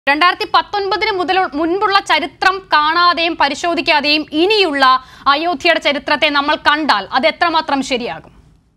രണ്ടായിരത്തി പത്തൊൻപതിന് മുതൽ മുൻപുള്ള ചരിത്രം കാണാതെയും പരിശോധിക്കാതെയും ഇനിയുള്ള അയോധ്യയുടെ ചരിത്രത്തെ നമ്മൾ കണ്ടാൽ അത് എത്രമാത്രം ശരിയാകും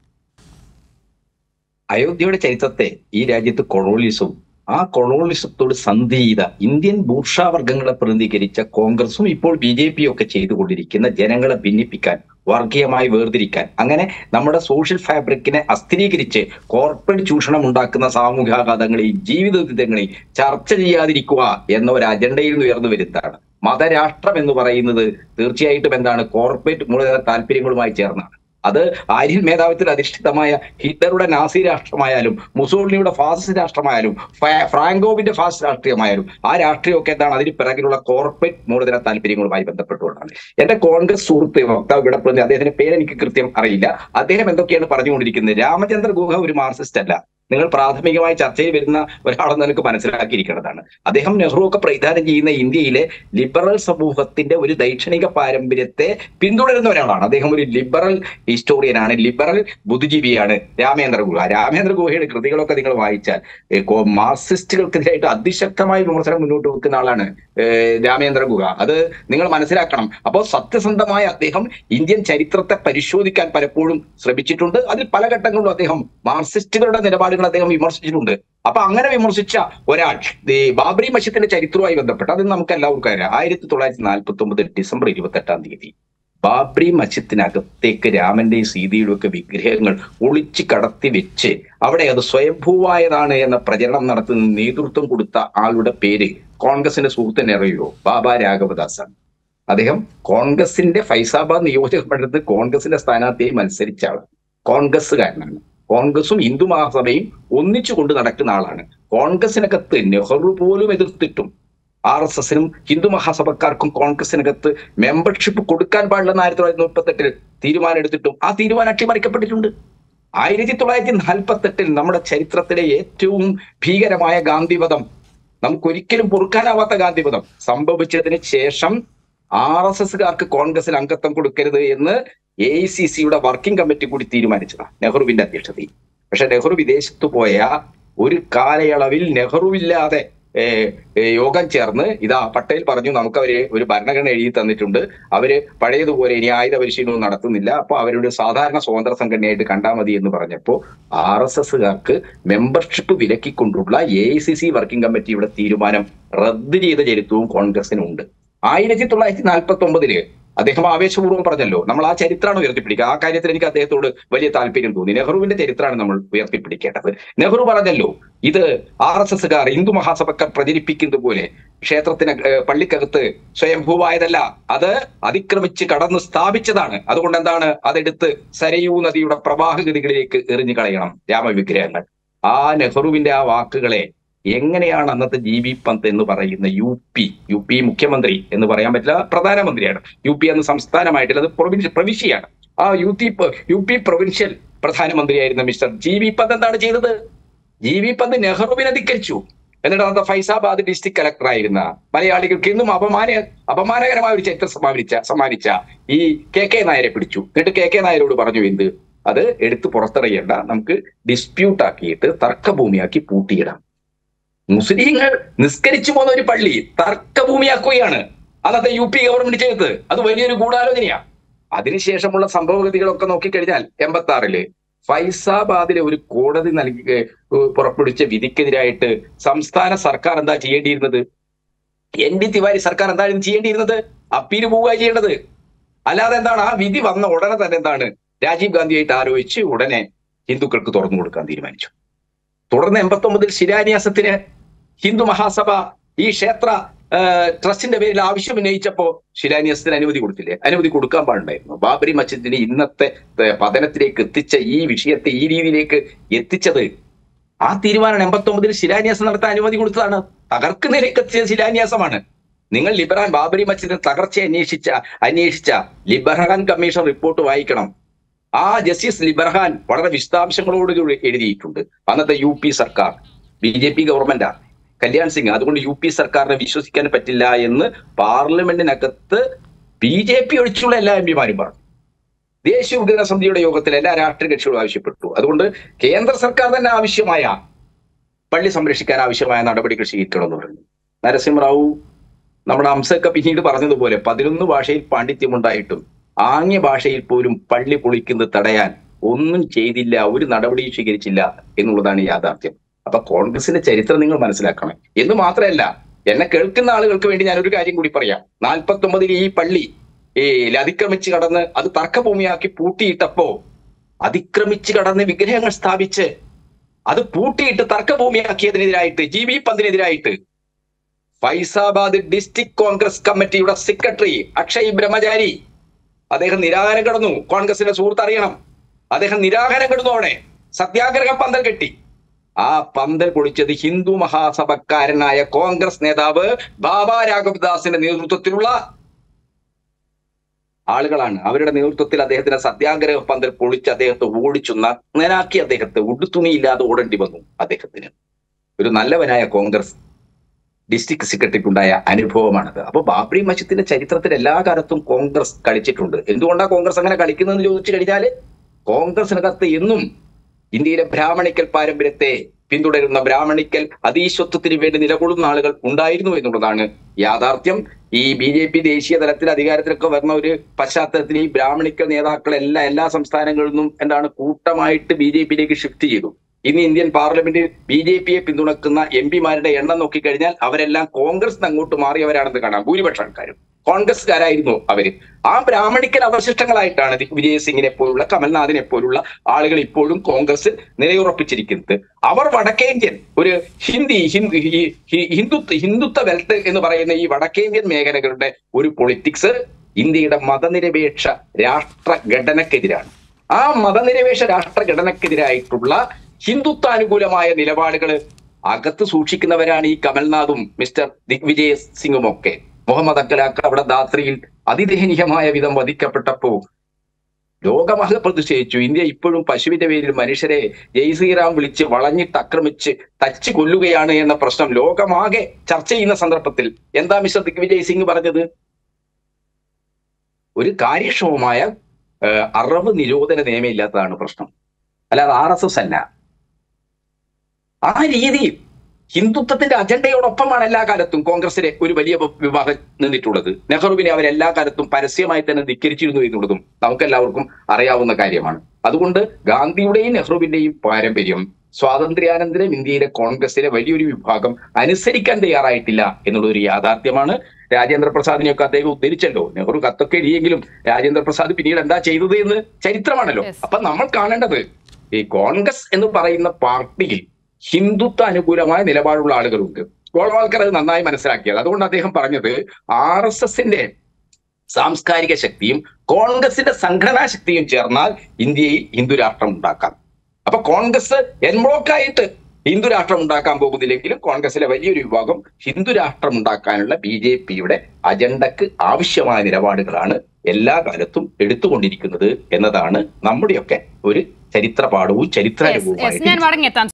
അയോധ്യയുടെ ചരിത്രത്തെ ഈ രാജ്യത്ത് കൊളോണിസവും ആ കൊളോണിസത്തോട് സന്ധി ചെയ്ത ഇന്ത്യൻ ഭൂഷാവർഗങ്ങളെ പ്രതിനിധീകരിച്ച കോൺഗ്രസും ഇപ്പോൾ ബി ജെ പിയും ഒക്കെ ചെയ്തുകൊണ്ടിരിക്കുന്ന ജനങ്ങളെ ഭിന്നിപ്പിക്കാൻ വർഗീയമായി വേർതിരിക്കാൻ അങ്ങനെ നമ്മുടെ സോഷ്യൽ ഫാബ്രിക്കിനെ അസ്ഥിരീകരിച്ച് കോർപ്പറേറ്റ് ചൂഷണം ഉണ്ടാക്കുന്ന സാമൂഹികാഘാതങ്ങളെയും ജീവിത ദുരിതങ്ങളെയും ചർച്ച ചെയ്യാതിരിക്കുക എന്ന ഒരു അജണ്ടയിൽ നിന്ന് ഉയർന്നു വരുന്നതാണ് മതരാഷ്ട്രം എന്ന് പറയുന്നത് തീർച്ചയായിട്ടും എന്താണ് കോർപ്പറേറ്റ് മൂലധന താല്പര്യങ്ങളുമായി ചേർന്നാണ് അത് ആര്യൻ മേധാവിത്വത്തിൽ അധിഷ്ഠിതമായ ഹിറ്റ്ലറുടെ നാസി രാഷ്ട്രമായാലും മുസോളിനിയുടെ ഫാസിസ്റ്റ് രാഷ്ട്രമായാലും ഫ്രാ- ഫ്രാങ്കോവിന്റെ ഫാസിസ്റ്റ് രാഷ്ട്രീയമായാലും ആ രാഷ്ട്രീയമൊക്കെ എന്താണ് അതിന് പിറകിലുള്ള കോർപ്പറേറ്റ് മൂലധന താല്പര്യങ്ങളുമായി ബന്ധപ്പെട്ടുകൊണ്ടാണ് എന്റെ കോൺഗ്രസ് സുഹൃത്ത് വക്താവ് ഇവിടെ പ്രതിനിധി അദ്ദേഹത്തിന്റെ പേര് എനിക്ക് കൃത്യം അറിയില്ല അദ്ദേഹം എന്തൊക്കെയാണ് പറഞ്ഞുകൊണ്ടിരിക്കുന്നത് രാമചന്ദ്ര ഗുഹ ഒരു മാർക്സിസ്റ്റ് അല്ല നിങ്ങൾ പ്രാഥമികമായി ചർച്ചയിൽ വരുന്ന ഒരാളെന്ന് നിനക്ക് മനസ്സിലാക്കിയിരിക്കേണ്ടതാണ് അദ്ദേഹം നെഹ്റു ഒക്കെ പ്രതിദാനം ചെയ്യുന്ന ഇന്ത്യയിലെ ലിബറൽ സമൂഹത്തിന്റെ ഒരു ദൈക്ഷണിക പാരമ്പര്യത്തെ പിന്തുടരുന്ന ഒരാളാണ് അദ്ദേഹം ഒരു ലിബറൽ ഹിസ്റ്റോറിയനാണ് ലിബറൽ ബുദ്ധിജീവിയാണ് രാമേന്ദ്ര ഗുഹ രാമേന്ദ്ര ഗുഹയുടെ കൃതികളൊക്കെ നിങ്ങൾ വായിച്ചാൽ ഏ, കോ- മാർക്സിസ്റ്റുകൾക്കെതിരായിട്ട് അതിശക്തമായ വിമർശനം മുന്നോട്ട് വെക്കുന്ന ആളാണ് ഏ, രാമേന്ദ്ര ഗുഹ അത് നിങ്ങൾ മനസ്സിലാക്കണം അപ്പോൾ സത്യസന്ധമായ അദ്ദേഹം ഇന്ത്യൻ ചരിത്രത്തെ പരിശോധിക്കാൻ പലപ്പോഴും ശ്രമിച്ചിട്ടുണ്ട് അതിൽ പല ഘട്ടങ്ങളിലും അദ്ദേഹം മാർക്സിസ്റ്റുകളുടെ നിലപാടുകൾ അദ്ദേഹം വിമർശിച്ചിട്ടുണ്ട് അപ്പൊ അങ്ങനെ വിമർശിച്ച ഒരാൾ ഈ ബാബറി മസ്ജിദിന്റെ ചരിത്രവുമായി ബന്ധപ്പെട്ട് അത് നമുക്ക് എല്ലാവർക്കും അറിയാം ആയിരത്തി തൊള്ളായിരത്തി നാൽപ്പത്തി ഒമ്പത് ഡിസംബർ ഇരുപത്തി എട്ടാം തീയതി ബാബ്രി മസ്ജിദിനകത്തേക്ക് രാമന്റെയും സീതയുടെയും ഒക്കെ വിഗ്രഹങ്ങൾ ഒളിച്ച് കടത്തി വെച്ച് അവിടെ അത് സ്വയംഭൂവായതാണ് എന്ന പ്രചരണം നടത്തുന്ന നേതൃത്വം കൊടുത്ത ആളുടെ പേര് കോൺഗ്രസിന്റെ സുഹൃത്തിനെ അറിയുമോ ബാബ രാഘവദാസാണ് അദ്ദേഹം കോൺഗ്രസിന്റെ ഫൈസാബാദ് നിയോജക മണ്ഡലത്തിൽ കോൺഗ്രസിന്റെ സ്ഥാനാർത്ഥിയായി മത്സരിച്ച ആൾ കോൺഗ്രസ്സുകാരനാണ് കോൺഗ്രസും ഹിന്ദു മഹാസഭയും ഒന്നിച്ചു കൊണ്ട് നടക്കുന്ന ആളാണ് കോൺഗ്രസിനകത്ത് നെഹ്റു പോലും എതിർത്തിട്ടും ആർ എസ് എസിനും ഹിന്ദു മഹാസഭക്കാർക്കും കോൺഗ്രസിനകത്ത് മെമ്പർഷിപ്പ് കൊടുക്കാൻ പാടില്ലെന്ന് ആയിരത്തി തൊള്ളായിരത്തി മുപ്പത്തെട്ടിൽ തീരുമാനം എടുത്തിട്ടും ആ തീരുമാനം അട്ടിമറിക്കപ്പെട്ടിട്ടുണ്ട് ആയിരത്തി തൊള്ളായിരത്തി നാൽപ്പത്തി എട്ടിൽ നമ്മുടെ ചരിത്രത്തിലെ ഏറ്റവും ഭീകരമായ ഗാന്ധിവധം നമുക്കൊരിക്കലും പൊറുക്കാനാവാത്ത ഗാന്ധിവധം സംഭവിച്ചതിന് ശേഷം ആർ എസ് എസ്കാർക്ക് കോൺഗ്രസിൽ അംഗത്വം കൊടുക്കരുത് എന്ന് എ ഐ സി സിയുടെ വർക്കിംഗ് കമ്മിറ്റി കൂടി തീരുമാനിച്ചതാണ് നെഹ്റുവിന്റെ അധ്യക്ഷതയിൽ പക്ഷെ നെഹ്റു വിദേശത്ത് പോയ ഒരു കാലയളവിൽ നെഹ്റുവില്ലാതെ ഏഹ്, ഏഹ്, യോഗം ചേർന്ന് ഇതാ പട്ടേൽ പറഞ്ഞു നമുക്ക് അവര് ഒരു ഭരണഘടന എഴുതി തന്നിട്ടുണ്ട് അവര് പഴയതുപോലെ ഇനി ആയുധ പരിശീലനവും നടത്തുന്നില്ല അപ്പൊ അവരുടെ സാധാരണ സ്വതന്ത്ര സംഘടനയായിട്ട് കണ്ടാൽ മതി എന്ന് പറഞ്ഞപ്പോൾ ആർ എസ് എസ്സുകാർക്ക് മെമ്പർഷിപ്പ് വിലക്കിക്കൊണ്ടുള്ള A I C C working കമ്മിറ്റിയുടെ തീരുമാനം റദ്ദ് ചെയ്ത ചരിത്രവും കോൺഗ്രസിനുണ്ട് ആയിരത്തി തൊള്ളായിരത്തി നാൽപ്പത്തി ഒമ്പതില് അദ്ദേഹം ആവേശപൂർവ്വം പറഞ്ഞല്ലോ നമ്മൾ ആ ചരിത്രമാണ് ഉയർത്തിപ്പിടിക്കുക ആ കാര്യത്തിൽ എനിക്ക് അദ്ദേഹത്തോട് വലിയ താല്പര്യം തോന്നി നെഹ്റുവിന്റെ ചരിത്രമാണ് നമ്മൾ ഉയർത്തിപ്പിടിക്കേണ്ടത് നെഹ്റു പറഞ്ഞല്ലോ ഇത് ആർ എസ് എസ്സുകാർ ഹിന്ദു മഹാസഭക്കാർ പ്രചരിപ്പിക്കുന്നത് പോലെ ക്ഷേത്രത്തിന് ഏഹ്, പള്ളിക്കകത്ത് സ്വയംഭൂവായതല്ല അത് അതിക്രമിച്ച് കടന്ന് സ്ഥാപിച്ചതാണ് അതുകൊണ്ട് എന്താണ് അതെടുത്ത് സരയൂ നദിയുടെ പ്രവാഹഗതികളിലേക്ക് എറിഞ്ഞു കളയണം രാമവിഗ്രഹങ്ങൾ ആ നെഹ്റുവിന്റെ ആ വാക്കുകളെ എങ്ങനെയാണ് അന്നത്തെ ജി ബി പന്ത് എന്ന് പറയുന്ന യു പി യു പി മുഖ്യമന്ത്രി എന്ന് പറയാൻ പറ്റില്ല പ്രധാനമന്ത്രിയാണ് യു പി എന്ന സംസ്ഥാനമായിട്ടില്ല അത് പ്രൊവിൻഷ്യ പ്രവിശ്യയാണ് ആ U P U P provincial പ്രധാനമന്ത്രിയായിരുന്ന മിസ്റ്റർ ജി ബി പന്ത് എന്താണ് ചെയ്തത് ജി വി പന്ത് നെഹ്റുവിനെ ധിക്കരിച്ചു എന്നിട്ട് അന്നത്തെ ഫൈസാബാദ് ഡിസ്ട്രിക്ട് കളക്ടർ ആയിരുന്ന മലയാളികൾക്ക് ഇന്നും അപമാന അപമാനകരമായ ഒരു ചരിത്രം സമ്മാനിച്ച സമ്മാനിച്ച ഈ കെ കെ നായരെ പിടിച്ചു എന്നിട്ട് കെ കെ നായരോട് പറഞ്ഞു എന്ത് അത് എടുത്ത് പുറത്തിറങ്ങേണ്ട നമുക്ക് ഡിസ്പ്യൂട്ട് ആക്കിയിട്ട് തർക്കഭൂമിയാക്കി പൂട്ടിയിടാം മുസ്ലിങ്ങൾ നിസ്കരിച്ചു പോകുന്ന ഒരു പള്ളി തർക്കഭൂമിയാക്കുകയാണ് അന്നത്തെ യു പി ഗവൺമെന്റ് ചെയ്തത് അത് വലിയൊരു ഗൂഢാലോചനയാ അതിനുശേഷമുള്ള സംഭവഗതികളൊക്കെ നോക്കിക്കഴിഞ്ഞാൽ എൺപത്തി ആറില് ഫൈസാബാദിലെ ഒരു കോടതി നൽകി ഏഹ്, പുറപ്പെടുവിച്ച വിധിക്കെതിരായിട്ട് സംസ്ഥാന സർക്കാർ എന്താ ചെയ്യേണ്ടിയിരുന്നത് എൻ ഡി തിവാരി സർക്കാർ എന്താണ് ചെയ്യേണ്ടിയിരുന്നത് അപ്പീല് പോവുക ചെയ്യേണ്ടത് അല്ലാതെ എന്താണ് ആ വിധി വന്ന ഉടനെ തന്നെ എന്താണ് രാജീവ് ഗാന്ധിയായിട്ട് ആലോചിച്ച് ഉടനെ ഹിന്ദുക്കൾക്ക് തുറന്നു കൊടുക്കാൻ തീരുമാനിച്ചു തുടർന്ന് എൺപത്തി ഒമ്പതിൽ ശിലാന്യാസത്തിന് ഹിന്ദു മഹാസഭ ഈ ക്ഷേത്ര ആ, ട്രസ്റ്റിന്റെ പേരിൽ ആവശ്യം ഉന്നയിച്ചപ്പോ ശിലാന്യാസത്തിന് അനുമതി കൊടുത്തില്ലേ അനുമതി കൊടുക്കാൻ പാടുണ്ടായിരുന്നു ബാബരി മസ്ജിദിനെ ഇന്നത്തെ ഏ, പതനത്തിലേക്ക് എത്തിച്ച ഈ വിഷയത്തെ ഈ രീതിയിലേക്ക് എത്തിച്ചത് ആ തീരുമാനം എൺപത്തി ഒമ്പതിൽ ശിലാന്യാസം നടത്താൻ അനുമതി കൊടുത്തതാണ് തകർക്കുന്നതിലേക്ക് എത്തിയ ശിലാന്യാസമാണ് നിങ്ങൾ ലിബറാൻ ബാബരി മസ്ജിദിന്റെ തകർച്ച അന്വേഷിച്ച അന്വേഷിച്ച ലിബർഹാൻ കമ്മീഷൻ റിപ്പോർട്ട് വായിക്കണം ആ ജസ്റ്റിസ് ലിബർഹാൻ വളരെ വിശദാംശങ്ങളോടുകൂടി എഴുതിയിട്ടുണ്ട് അന്നത്തെ യു പി സർക്കാർ ബി ജെ പി ഗവൺമെന്റാ കല്യാൺ സിംഗ് അതുകൊണ്ട് യു പി സർക്കാരിനെ വിശ്വസിക്കാൻ പറ്റില്ല എന്ന് പാർലമെന്റിനകത്ത് ബി ജെ പി ഒഴിച്ചുള്ള എല്ലാ എം പിമാരും പറഞ്ഞു ദേശീയ വികസന സമിതിയുടെ യോഗത്തിൽ എല്ലാ രാഷ്ട്രീയ കക്ഷികളും ആവശ്യപ്പെട്ടു അതുകൊണ്ട് കേന്ദ്ര സർക്കാർ തന്നെ ആവശ്യമായ പള്ളി സംരക്ഷിക്കാൻ ആവശ്യമായ നടപടികൾ സ്വീകരിക്കണമെന്ന് പറഞ്ഞു നരസിംഹറാവു നമ്മുടെ അംസക്ക പിന്നീട് പറഞ്ഞതുപോലെ പതിനൊന്ന് ഭാഷയിൽ പാണ്ഡിത്യമുണ്ടായിട്ടും ആംഗ്യ ഭാഷയിൽ പോലും പള്ളി പൊളിക്കുന്നത് തടയാൻ ഒന്നും ചെയ്തില്ല ഒരു നടപടിയും സ്വീകരിച്ചില്ല എന്നുള്ളതാണ് യാഥാർത്ഥ്യം അപ്പൊ കോൺഗ്രസിന്റെ ചരിത്രം നിങ്ങൾ മനസ്സിലാക്കണം എന്ന് മാത്രമല്ല എന്നെ കേൾക്കുന്ന ആളുകൾക്ക് വേണ്ടി ഞാൻ ഒരു കാര്യം കൂടി പറയാം നാൽപ്പത്തി ഒമ്പതിൽ ഈ പള്ളി ഈ അതിക്രമിച്ച് കടന്ന് അത് തർക്കഭൂമിയാക്കി പൂട്ടിയിട്ടപ്പോ അതിക്രമിച്ച് കടന്ന് വിഗ്രഹങ്ങൾ സ്ഥാപിച്ച് അത് പൂട്ടിയിട്ട് തർക്കഭൂമിയാക്കിയതിനെതിരായിട്ട് ജി ബി പന്തിനെതിരായിട്ട് Faizabad district Congress committee secretary Akshay ബ്രഹ്മചാരി അദ്ദേഹം നിരാഹാരം കിടന്നു കോൺഗ്രസിന്റെ സുഹൃത്ത് അറിയണം അദ്ദേഹം നിരാഹാരം കിടന്നു അവിടെ സത്യാഗ്രഹ പന്തൽ കെട്ടി ആ പന്തൽ പൊളിച്ചത് ഹിന്ദു മഹാസഭക്കാരനായ കോൺഗ്രസ് നേതാവ് ബാബ രാഘവദാസിന്റെ നേതൃത്വത്തിലുള്ള ആളുകളാണ് അവരുടെ നേതൃത്വത്തിൽ അദ്ദേഹത്തിന്റെ സത്യാഗ്രഹ പന്തൽ പൊളിച്ച് അദ്ദേഹത്തെ ഓടിച്ചു നഗ്നനാക്കി അദ്ദേഹത്തെ ഉടുത്തുണിയില്ലാതെ ഓടേണ്ടി വന്നു അദ്ദേഹത്തിന് ഒരു നല്ലവനായ കോൺഗ്രസ് ഡിസ്ട്രിക്ട് സെക്രട്ടറിക്കുണ്ടായ അനുഭവമാണത് അപ്പൊ ബാബറി മസ്ജിദിന്റെ ചരിത്രത്തിൽ എല്ലാ കാലത്തും കോൺഗ്രസ് കളിച്ചിട്ടുണ്ട് എന്തുകൊണ്ടാണ് കോൺഗ്രസ് അങ്ങനെ കളിക്കുന്നതെന്ന് ചോദിച്ചു കഴിഞ്ഞാൽ കോൺഗ്രസിനകത്ത് എന്നും ഇന്ത്യയിലെ ബ്രാഹ്മണിക്കൽ പാരമ്പര്യത്തെ പിന്തുടരുന്ന ബ്രാഹ്മണിക്കൽ അതീശത്വത്തിന് വേണ്ടി നിലകൊള്ളുന്ന ആളുകൾ ഉണ്ടായിരുന്നു എന്നുള്ളതാണ് യാഥാർത്ഥ്യം ഈ ബി ജെ പി ദേശീയ തലത്തിൽ അധികാരത്തിലൊക്കെ വരുന്ന ഒരു പശ്ചാത്തലത്തിൽ ഈ ബ്രാഹ്മണിക്കൽ നേതാക്കളെല്ലാം എല്ലാ സംസ്ഥാനങ്ങളിൽ നിന്നും എന്താണ് കൂട്ടമായിട്ട് ബി ജെ പിയിലേക്ക് ഷിഫ്റ്റ് ചെയ്തു ഇന്ന് ഇന്ത്യൻ പാർലമെന്റിൽ ബി ജെ പിയെ പിന്തുണക്കുന്ന എം പിമാരുടെ എണ്ണം നോക്കിക്കഴിഞ്ഞാൽ അവരെല്ലാം കോൺഗ്രസ് അങ്ങോട്ട് മാറിയവരാണെന്ന് കാണാം ഭൂരിപക്ഷം ആൾക്കാരും കോൺഗ്രസ്സുകാരായിരുന്നു അവര് ആ ബ്രാഹ്മണിക്കൽ അവശിഷ്ടങ്ങളായിട്ടാണ് വിജയ് സിംഗിനെ പോലുള്ള കമൽനാഥിനെ പോലുള്ള ആളുകൾ ഇപ്പോഴും കോൺഗ്രസ് നിലയുറപ്പിച്ചിരിക്കുന്നത് അവർ വടക്കേന്ത്യൻ ഒരു ഹിന്ദി ഹിന്ദു ഈ- ഈ ഹിന്ദുത്വ ഹിന്ദുത്വ ബെൽറ്റ് എന്ന് പറയുന്ന ഈ വടക്കേന്ത്യൻ മേഖലകളുടെ ഒരു പൊളിറ്റിക്സ് ഇന്ത്യയുടെ മതനിരപേക്ഷ രാഷ്ട്രഘടനക്കെതിരാണ് ആ മതനിരപേക്ഷ രാഷ്ട്രഘടനക്കെതിരായിട്ടുള്ള ഹിന്ദുത്വാനുകൂലമായ നിലപാടുകൾ അകത്ത് സൂക്ഷിക്കുന്നവരാണ് ഈ കമൽനാഥും മിസ്റ്റർ ദിഗ്വിജയ് സിംഗും ഒക്കെ മുഹമ്മദ് അക്കലാക്ക് അവിടെ ദാത്രിയിൽ അതിദയനീയമായ വിധം വധിക്കപ്പെട്ടപ്പോ ലോകമഹ പ്രതിഷേധിച്ചു ഇന്ത്യ ഇപ്പോഴും പശുവിന്റെ പേരിൽ മനുഷ്യരെ ജയ് ശ്രീറാം വിളിച്ച് വളഞ്ഞിട്ട് ആക്രമിച്ച് തച്ച് കൊല്ലുകയാണ് എന്ന പ്രശ്നം ലോകമാകെ ചർച്ച ചെയ്യുന്ന സന്ദർഭത്തിൽ എന്താ മിസ്റ്റർ ദിഗ്വിജയ് സിംഗ് പറഞ്ഞത് ഒരു കാര്യക്ഷമമായ ഏഹ്, അറവ് നിരോധന നിയമം ഇല്ലാത്തതാണ് പ്രശ്നം അല്ലാതെ ആർ എസ് എസ് അല്ല ആ രീതിയിൽ ഹിന്ദുത്വത്തിന്റെ അജണ്ടയോടൊപ്പമാണ് എല്ലാ കാലത്തും കോൺഗ്രസിലെ ഒരു വലിയ വ- വിഭാഗം നിന്നിട്ടുള്ളത് നെഹ്റുവിനെ അവർ എല്ലാ കാലത്തും പരസ്യമായി തന്നെ ധിക്കരിച്ചിരുന്നു എന്നുള്ളതും നമുക്കെല്ലാവർക്കും അറിയാവുന്ന കാര്യമാണ് അതുകൊണ്ട് ഗാന്ധിയുടെയും നെഹ്റുവിന്റെയും പാരമ്പര്യം സ്വാതന്ത്ര്യാനന്തരം ഇന്ത്യയിലെ കോൺഗ്രസിലെ വലിയൊരു വിഭാഗം അനുസരിക്കാൻ തയ്യാറായിട്ടില്ല എന്നുള്ളൊരു യാഥാർത്ഥ്യമാണ് രാജേന്ദ്ര പ്രസാദിനെയൊക്കെ അദ്ദേഹം ഉദ്ധരിച്ചല്ലോ നെഹ്റു കത്തൊക്കെ എഴുതിയെങ്കിലും രാജേന്ദ്ര പ്രസാദ് പിന്നീട് എന്താ ചെയ്തത് എന്ന് ചരിത്രമാണല്ലോ Yes. അപ്പൊ നമ്മൾ കാണേണ്ടത് ഈ കോൺഗ്രസ് എന്ന് പറയുന്ന പാർട്ടിയിൽ ഹിന്ദുത്വ അനുകൂലമായ നിലപാടുള്ള ആളുകളുണ്ട് ഗോൾവാൾക്കർ അത് നന്നായി മനസ്സിലാക്കിയത് അതുകൊണ്ട് അദ്ദേഹം പറഞ്ഞത് ആർ എസ് എസിന്റെ സാംസ്കാരിക ശക്തിയും കോൺഗ്രസിന്റെ സംഘടനാ ശക്തിയും ചേർന്നാൽ ഇന്ത്യയിൽ ഹിന്ദു രാഷ്ട്രം ഉണ്ടാക്കാം അപ്പൊ കോൺഗ്രസ് എൻബ്ലോക്കായിട്ട് ഹിന്ദു രാഷ്ട്രം ഉണ്ടാക്കാൻ പോകുന്നില്ലെങ്കിലും കോൺഗ്രസിലെ വലിയൊരു വിഭാഗം ഹിന്ദു രാഷ്ട്രം ഉണ്ടാക്കാനുള്ള ബി ജെ പിയുടെ അജണ്ടക്ക് ആവശ്യമായ നിലപാടുകളാണ് എല്ലാ കാലത്തും എടുത്തുകൊണ്ടിരിക്കുന്നത് എന്നതാണ് നമ്മുടെയൊക്കെ ഒരു ചരിത്ര പാഠവും Yes, yes. ചരിത്രാനുഭവമായിട്ട് ഞാൻ മടങ്ങിയെത്താം